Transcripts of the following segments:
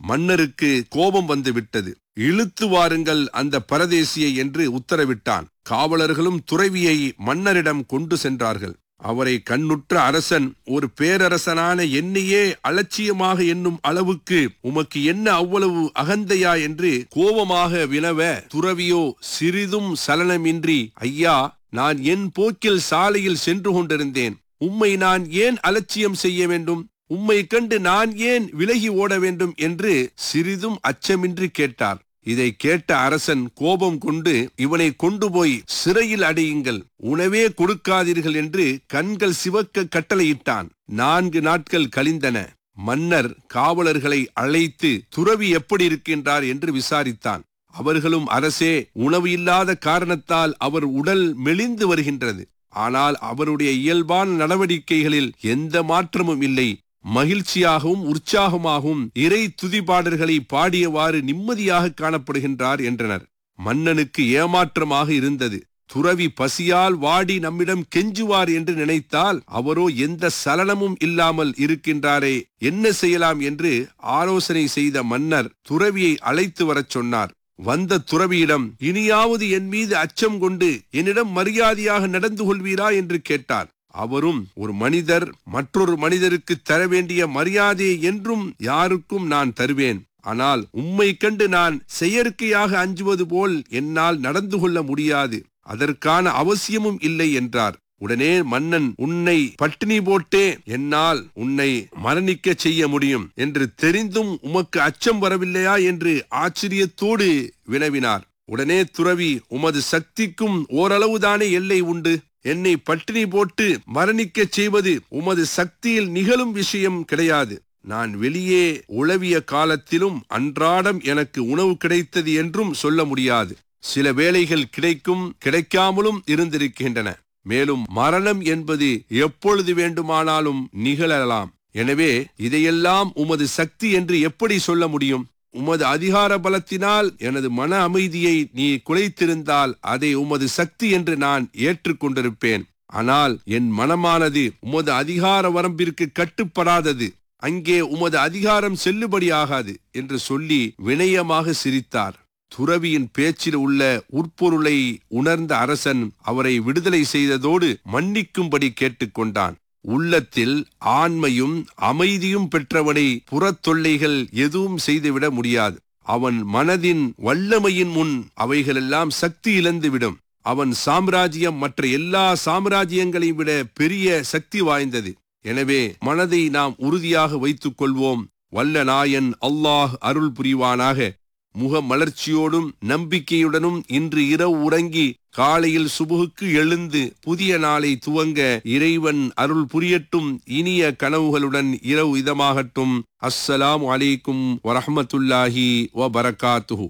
மன்னருக்கு கோபம் வந்து விட்டது இழுத்து வாருங்கள் அந்த பரதேசியை என்று உத்தரவிட்டான் காவலர்களும் துறவியை மன்னரிடம் கொண்டு சென்றார்கள் அவரை கண்ணுற்ற அரசன் ஒரு பேரரசனான என்னையே அலட்சியமாக எண்ணும் அளவுக்கு உமக்கு என்ன அவ்வளவு அகந்தையா என்று கோபமாக வினவ துறவியோ சிறிதும் சலனமின்றி ஐயா நான் என் போக்கில் சாலையில் சென்று கொண்டிருந்தேன் உம்மை நான் ஏன் அலட்சியம் செய்ய வேண்டும் உம்மை கண்டு நான் ஏன் விலகி ஓட வேண்டும் என்று சிறிதும் அச்சமின்றி கேட்டார் இதை கேட்ட அரசன் கோபம் கொண்டு இவனை கொண்டு போய் சிறையில் அடையுங்கள் உணவே கொடுக்காதீர்கள் என்று கண்கள் சிவக்க கட்டளையிட்டான் நான்கு நாட்கள் கழிந்தன மன்னர் காவலர்களை அழைத்து துறவி எப்படி இருக்கின்றார் என்று விசாரித்தான் அவர்களும் அரசே உணவு இல்லாத காரணத்தால் அவர் உடல் மெலிந்து வருகின்றது ஆனால் அவருடைய இயல்பான நடவடிக்கைகளில் எந்த மாற்றமும் இல்லை மகிழ்ச்சியாகவும் உற்சாகமாகவும் இறை துதிபாடல்களை பாடியவாறு நிம்மதியாக காணப்படுகின்றார் என்றனர் மன்னனுக்கு ஏமாற்றமாக இருந்தது துறவி பசியால் வாடி நம்மிடம் கெஞ்சுவார் என்று நினைத்தால் அவரோ எந்த சலனமும் இல்லாமல் இருக்கின்றாரே என்ன செய்யலாம் என்று ஆலோசனை செய்த மன்னர் துறவியை அழைத்து வரச் சொன்னார் வந்த துறவியிடம் இனியாவது என் மீது அச்சம் கொண்டு என்னிடம் மரியாதையாக நடந்து கொள்வீரா என்று கேட்டார் அவரும் ஒரு மனிதர் மற்றொரு மனிதருக்கு தர வேண்டிய மரியாதையை என்றும் யாருக்கும் நான் தருவேன் ஆனால் உம்மை கண்டு நான் செயற்கையாக அஞ்சுவது போல் என்னால் நடந்து கொள்ள முடியாது அதற்கான அவசியமும் இல்லை என்றார் உடனே மன்னன் உன்னை பட்டினி போட்டே என்னால் உன்னை மரணிக்க செய்ய முடியும் என்று தெரிந்தும் உமக்கு அச்சம் வரவில்லையா என்று ஆச்சரியத்தோடு வினவினார் உடனே துறவி உமது சக்திக்கும் ஓரளவுதானே எல்லை உண்டு என்னை பட்டினி போட்டு மரணிக்கச் செய்வது உமது சக்தியில் நிகழும் விஷயம் கிடையாது நான் வெளியே உளவிய காலத்திலும் அன்றாடம் எனக்கு உணவு கிடைத்தது என்றும் சொல்ல முடியாது சில வேளைகள் கிடைக்கும் கிடைக்காமலும் இருந்திருக்கின்றன மேலும் மரணம் என்பது எப்பொழுது வேண்டுமானாலும் நிகழலாம் எனவே இதையெல்லாம் உமது சக்தி என்று எப்படி சொல்ல முடியும் உமது அதிகார பலத்தினால் எனது மன அமைதியை நீ குலைத்திருந்தால் அதை உமது சக்தி என்று நான் ஏற்றுக்கொண்டிருப்பேன் ஆனால் என் மனமானது உமது அதிகார வரம்பிற்கு கட்டுப்படாதது அங்கே உமது அதிகாரம் செல்லுபடியாகாது என்று சொல்லி வினயமாக சிரித்தார் துறவியின் பேச்சில் உள்ள உட்பொருளை உணர்ந்த அரசன் அவரை விடுதலை செய்ததோடு மன்னிக்கும்படி கேட்டுக்கொண்டான் உள்ளத்தில் ஆண்மையும் அமைதியும் பெற்றவனை புறத்தொல்லைகள் எதுவும் செய்துவிட முடியாது அவன் மனதின் வல்லமையின் முன் அவைகளெல்லாம் சக்தி இழந்துவிடும் அவன் சாம்ராஜ்யம் மற்ற எல்லா சாம்ராஜ்யங்களையும் விட பெரிய சக்தி வாய்ந்தது எனவே மனதை நாம் உறுதியாக வைத்துக் கொள்வோம் வல்ல நாயன் அல்லாஹ் அருள் புரிவானாக முக மலர்ச்சியோடும் நம்பிக்கையுடனும் இன்று இரவு உறங்கி காலையில் சுபுகுக்கு எழுந்து புதிய நாளை துவங்க இறைவன் அருள் புரியட்டும் இனிய கனவுகளுடன் இரவு இதமாகட்டும் அஸ்ஸலாம் அலைக்கும் வரஹமத்துல்லாஹி வ பரகாத்துஹு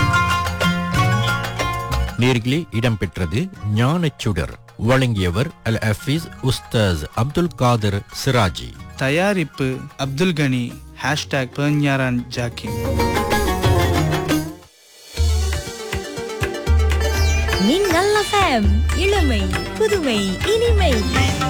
நேர்களே இடம்பெற்றது ஞானச்சுடர் வழங்கியவர் அல் ஹஃபீஸ் உஸ்தாஸ் அப்துல் காதர் சிராஜி தயாரிப்பு அப்துல் கனி ஹேஷ்டாக் பெர்ஞாரான் ஜாக்கிம் மின்னல் எஃப்எம் இளமை புதுமை இனிமை